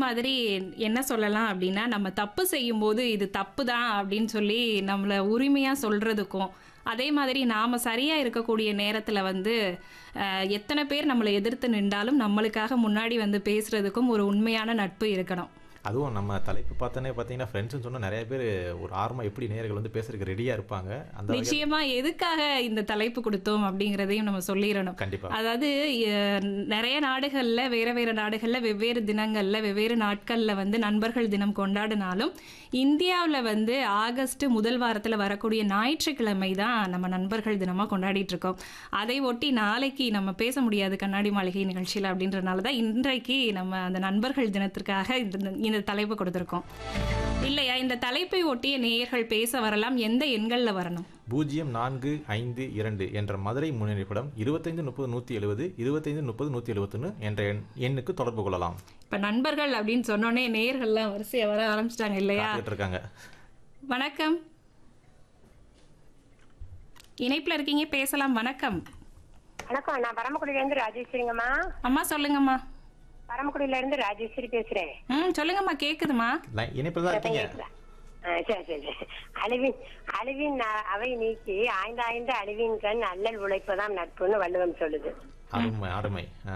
மாதிரி என்ன சொல்லலாம் அப்படின்னா நம்ம தப்பு செய்யும்போது இது தப்பு தான் அப்படின்னு சொல்லி நம்மளை உரிமையாக சொல்கிறதுக்கும் அதே மாதிரி நாம் சரியாக இருக்கக்கூடிய நேரத்தில் வந்து அஹ், எத்தனை பேர் நம்மளை எதிர்த்து நின்றாலும் நம்மளுக்காக முன்னாடி வந்து பேசுகிறதுக்கும் ஒரு உண்மையான நட்பு இருக்கணும் அதுவும் நம்ம தலைப்பு பார்த்தோன்னே பார்த்தீங்கன்னா ஃப்ரெண்ட்ஸ்னு சொன்னால் நிறைய பேர் ஒரு ஆர்வமாக எப்படி நேயர்கள் வந்து பேசுறதுக்கு ரெடியாக இருப்பாங்க அந்த வகையில் நிச்சயமா எதுக்காக இந்த தலைப்பு கொடுத்தோம் அப்படிங்கிறதையும் நம்ம சொல்லிடணும் கண்டிப்பாக அதாவது அஹ், நிறைய நாடுகளில் வேற வேற நாடுகளில் வெவ்வேறு தினங்களில் வெவ்வேறு நாட்களில் வந்து நண்பர்கள் தினம் கொண்டாடினாலும் இந்தியாவில் வந்து ஆகஸ்ட் முதல் வாரத்தில் வரக்கூடிய ஞாயிற்றுக்கிழமை தான் நம்ம நண்பர்கள் தினமாக கொண்டாடிட்டு இருக்கோம் அதை ஒட்டி நாளைக்கு நம்ம பேச முடியாது கண்ணாடி மாளிகை நிகழ்ச்சியில் அப்படின்றனால தான் இன்றைக்கு நம்ம அந்த நண்பர்கள் தினத்திற்காக இந்த இந்த தலைப்பு கொடுத்துருக்கோம் இல்லையா இந்த தலைப்பை ஒட்டிய நேயர்கள் பேச வரலாம் எந்த எண்களில் வரணும் பூஜ்ஜியம் நான்கு ஐந்து இரண்டு என்ற மதுரை முன்னணிப்படம் இருபத்தைந்து முப்பது நூற்றி எழுபது இருபத்தைந்து முப்பது நூற்றி எழுபத்தொன்று என்ற எண் எண்ணுக்கு தொடர்பு கொள்ளலாம் இப்போ நண்பர்கள் அப்படின்னு சொன்னோன்னே நேயர்கள்லாம் வரிசையாக வர ஆரம்பிச்சிட்டாங்க இல்லையா காத்துக்கிட்டு இருக்காங்க வணக்கம் இணைப்புல இருக்கீங்க பேசலாம் வணக்கம் வணக்கம் நான் பரமக்குடியில இருந்து ராஜேஸ்வரிங்கம்மா அம்மா சொல்லுங்கம்மா பரமக்குடியில இருந்து ராஜேஸ்வரி பேசுறேன் ம் சொல்லுங்கம்மா கேக்குதுமா லை- இணைப்பில் தான் இருக்கீங்க ஆ, சரி சரி சரி. அழிவின் அழிவின் அ- அவை நீக்கி ஆய்ந்த ஆய்ந்த அழிவின் கண் அல்லல் உழைப்பதாம் நட்புன்னு வள்ளுவன் சொல்லுது அருமை அருமை ஆ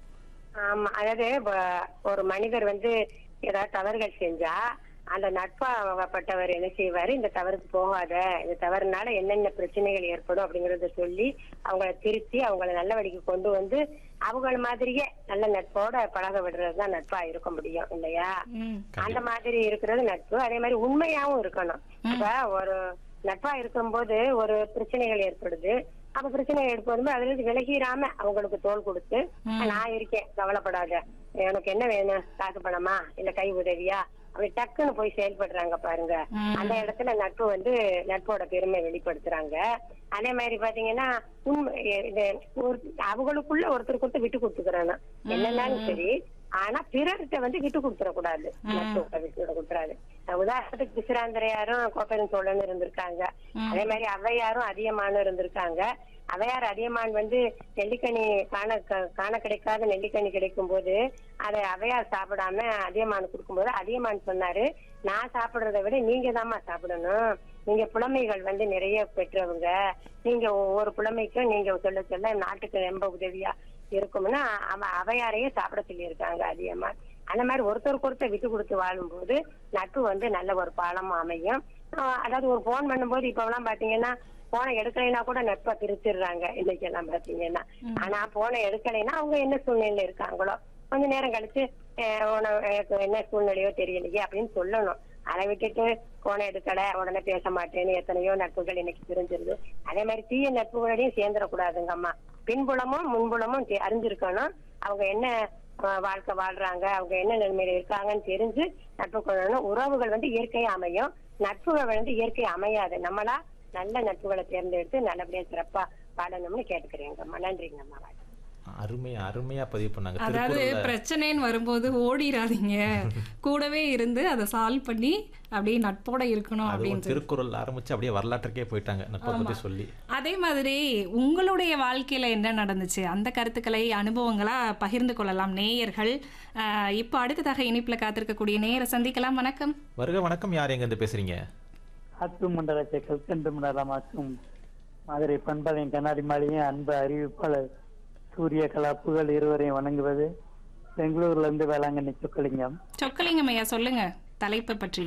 ஆமா அதாவது வ- ஒரு மனிதர் வந்து ஏதாவது தவறுகள் செஞ்சா அந்த நட்பாகப்பட்டவர் என்ன செய்வாரு இந்த தவறுக்கு போகாத இந்த தவறுனால என்னென்ன பிரச்சனைகள் ஏற்படும் அப்படிங்கறத சொல்லி அவங்கள திருத்தி அவங்கள நல்ல வழிக்கு கொண்டு வந்து அவங்கள மாதிரியே நல்ல நட்போட பழக விடுறதுதான் நட்பா இருக்க முடியும் இல்லையா ம் அந்த மாதிரி இருக்கிறது நட்பு அதே மாதிரி உண்மையாவும் இருக்கணும் இப்ப ஒரு நட்பா இருக்கும்போது ஒரு பிரச்சனைகள் ஏற்படுது அப்ப பிரச்சனை ஏற்படும்போது அதுல இருந்து விலகிராம அவங்களுக்கு தோல் கொடுத்து நான் இருக்கேன் கவலைப்படாத எனக்கு என்ன வேணும் காசு பணமா இல்ல கை உதவியா அப்படி டக்குன்னு போய் செயல்படுறாங்க பாருங்க அந்த இடத்துல நட்பு வந்து நட்போட பெருமை வெளிப்படுத்துறாங்க அதே மாதிரி பாத்தீங்கன்னா உண்மை இது ஒரு அவங்களுக்குள்ள ஒருத்தருக்கு ஒருத்தர் விட்டு கொடுத்துக்கிறாங்க என்னன்னாலும் சரி ஆனா பிறர்கிட்ட வந்து விட்டு கொடுத்துட கூடாது நட்பு விட்டு கொடுத்துறாது உதாரணத்துக்கு பிசிராந்திரையாரும் கோப்பரன் சோழன் இருந்திருக்காங்க அதே மாதிரி ஔவையாரும் அதியமானும் இருந்திருக்காங்க ஔவையார் அதியமான் வந்து நெல்லிக்கனி காண க- காண கிடைக்காத நெல்லிக்கனி கிடைக்கும் போது அதை ஔவையார் சாப்பிடாம அதியமான் கொடுக்கும்போது அதியமான் சொன்னாரு நான் சாப்பிடுறதை விட நீங்க தாம்மா சாப்பிடணும் நீங்க புலமைகள் வந்து நிறைய பெற்றவங்க நீங்க ஒவ்வொரு புலமைக்கும் நீங்க சொல்ல சொல்ல நாட்டுக்கு ரொம்ப உதவியா இருக்கும்னா அவ அவையாரையே சாப்பிட சொல்லியிருக்காங்க அதிகமா அந்த மாதிரி ஒருத்தருக்கு ஒருத்தர் விட்டு கொடுத்து வாழும்போது நட்பு வந்து நல்ல ஒரு பாலம் அமையும் ஆஹ் அதாவது ஒரு போன் பண்ணும்போது இப்ப எல்லாம் பாத்தீங்கன்னா போனை எடுக்கலைன்னா கூட நட்பை பிரிச்சிடுறாங்க இன்னைக்கு எல்லாம் பாத்தீங்கன்னா ஆனா போனை எடுக்கலைன்னா அவங்க என்ன சூழ்நிலையில இருக்காங்களோ கொஞ்ச நேரம் கழிச்சு அஹ் உன- எனக்கு என்ன சூழ்நிலையோ தெரியலையே அப்படின்னு சொல்லணும் அதை விட்டுட்டு போனை எடுக்கல உடனே பேச மாட்டேன்னு எத்தனையோ நட்புகள் இன்னைக்கு பிரிஞ்சிருது அதே மாதிரி தீய நட்புகளோடையும் சேர்ந்துடக்கூடாதுங்க அம்மா பின்புலமும் முன்புலமும் தெ- அறிஞ்சிருக்கணும் அவங்க என்ன அஹ், வாழ்க்கை வாழ்றாங்க அவங்க என்ன நிலைமையில இருக்காங்கன்னு தெரிஞ்சு நட்பு கொள்ளணும் உறவுகள் வந்து இயற்கையா அமையும் நட்புகள் வந்து இயற்கை அமையாது நம்மளா நல்ல நட்புகளை தேர்ந்தெடுத்து நல்லபடியா சிறப்பா வாழணும்னு கேட்டுக்கிறேங்கம்மா நன்றிங்கம்மா அருமையா அருமையா பதிவு பண்ணாங்க அதாவது திருக்குறள்ல பிரச்சனைன்னு வரும்போது ஓடிராதீங்க கூடவே இருந்து அதை சால்வ் பண்ணி அப்படியே நட்போட இருக்கணும் அதுவும் அப்படின்னு திருக்குறள் ஆரம்பிச்சு அப்படியே வரலாற்றுக்கே போயிட்டாங்க நட்பை பத்தி சொல்லி அதே மாதிரி உங்களுடைய வாழ்க்கையில என்ன நடந்துச்சு அந்த கருத்துக்களை அனுபவங்களா பகிர்ந்து கொள்ளலாம் நேயர்கள் அஹ், இப்போ அடுத்ததாக இனிப்புல காத்திருக்கக்கூடிய நேயரை சந்திக்கலாம் வணக்கம் வருக வணக்கம் யார் எங்க இருந்து பேசுறீங்க ஆத்து மண்டலத்தை கல்கண்டு மண்டலமாக்கும் மதுரை பண்பலையும் கண்ணாடி மாளிகையும் அன்பு அறிவிப்பாளர் சூரிய கலாப்புகள் இருவரையும் வணங்குவது பெங்களூர்ல இருந்து வேளாங்கண்ணி சொக்கலிங்கம் சொக்கலிங்கம் ஐயா சொல்லுங்க தலைப்பை பற்றி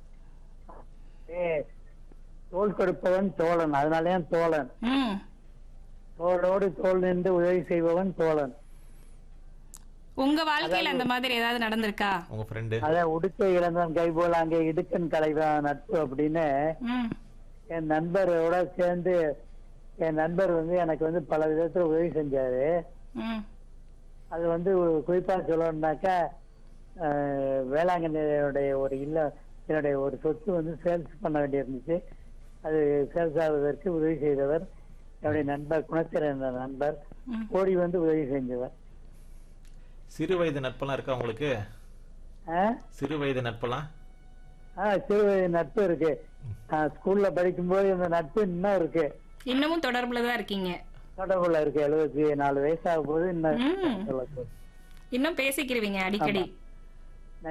ஏ, தோல் கொடுப்பவன் தோழன் அதனாலயே தோழன் ம் தோளோடு தோல் நின்று உதவி செய்பவன் தோழன் உங்க வாழ்க்கையில அந்த மாதிரி ஏதாவது நடந்திருக்கா உங்க ஃப்ரெண்டு அதான் உடுக்கை இழந்தான் கை போல அங்கே இடுக்கன் கலைவான் நட்பு அப்படின்னு ம் என் நண்பரோட சேர்ந்து என் நண்பர் வந்து எனக்கு வந்து பல விதத்துல உதவி செஞ்சாரு ம் அது வந்து ஒரு குறிப்பா சொல்லணும்னாக்கா அஹ், வேளாங்கண்ணியுடைய ஒரு இல்ல என்னுடைய ஒரு சொத்து வந்து சேல்ஸ் பண்ண வேண்டியிருந்துச்சு அது சேல்ஸ் ஆவதற்கு உதவி செய்தவர் என்னுடைய நண்பர் குணத்திறன் என்ற நண்பர் ம். ஓடி வந்து உதவி செஞ்சவர் சிறு வயது நட்பெல்லாம் இருக்கா உங்களுக்கு ஆ? சிறு வயது நட்பெல்லாம் ஆ சிறு வயது நட்பு இருக்கு நான் ஸ்கூல்ல படிக்கும்போது இந்த நட்பு இன்னும் இருக்கு இன்னமும் தொடர்புல தான் இருக்கீங்க தொடர்புல இருக்கு எழுபத்தி நாலு வயசாகும் போது இன்னும் ம். சொல்லக்கூடாது. இன்னும் பேசிக்கிறவீங்க அடிக்கடி ஆமா.